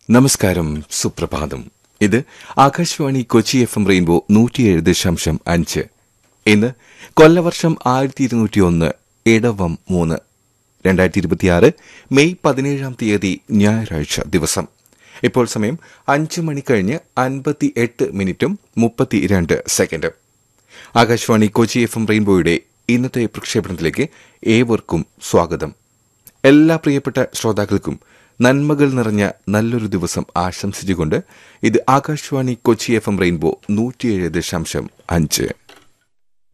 നമസ്കാരം സുപ്രഭാതം ഇത് Akashvani Kochi F M rainbow നൂറ്റിയേഴ് ദശാംശം അഞ്ച് ഇന്ന് കൊല്ലവർഷം ആയിരത്തി ഇരുന്നൂറ്റി ഒന്ന് ഇടവം മൂന്ന് രണ്ടായിരത്തി ഇരുപത്തിയാറ് മെയ് പതിനേഴാം തീയതി ഞായറാഴ്ച ദിവസം ഇപ്പോൾ സമയം അഞ്ച് മണി കഴിഞ്ഞ് അൻപത്തി എട്ട് മിനിറ്റും മുപ്പത്തിരണ്ട് സെക്കൻഡും ആകാശവാണി കൊച്ചി എഫ് എം റെയിൻബോയുടെ ഇന്നത്തെ പ്രക്ഷേപണത്തിലേക്ക് ഏവർക്കും സ്വാഗതം എല്ലാ പ്രിയപ്പെട്ട ശ്രോതാക്കൾക്കും നന്മകൾ നിറഞ്ഞ നല്ലൊരു ദിവസം ആശംസിച്ചുകൊണ്ട് ഇത് Akashvani Kochi F M rainbow നൂറ്റിയേഴ് ദശാംശം അഞ്ച്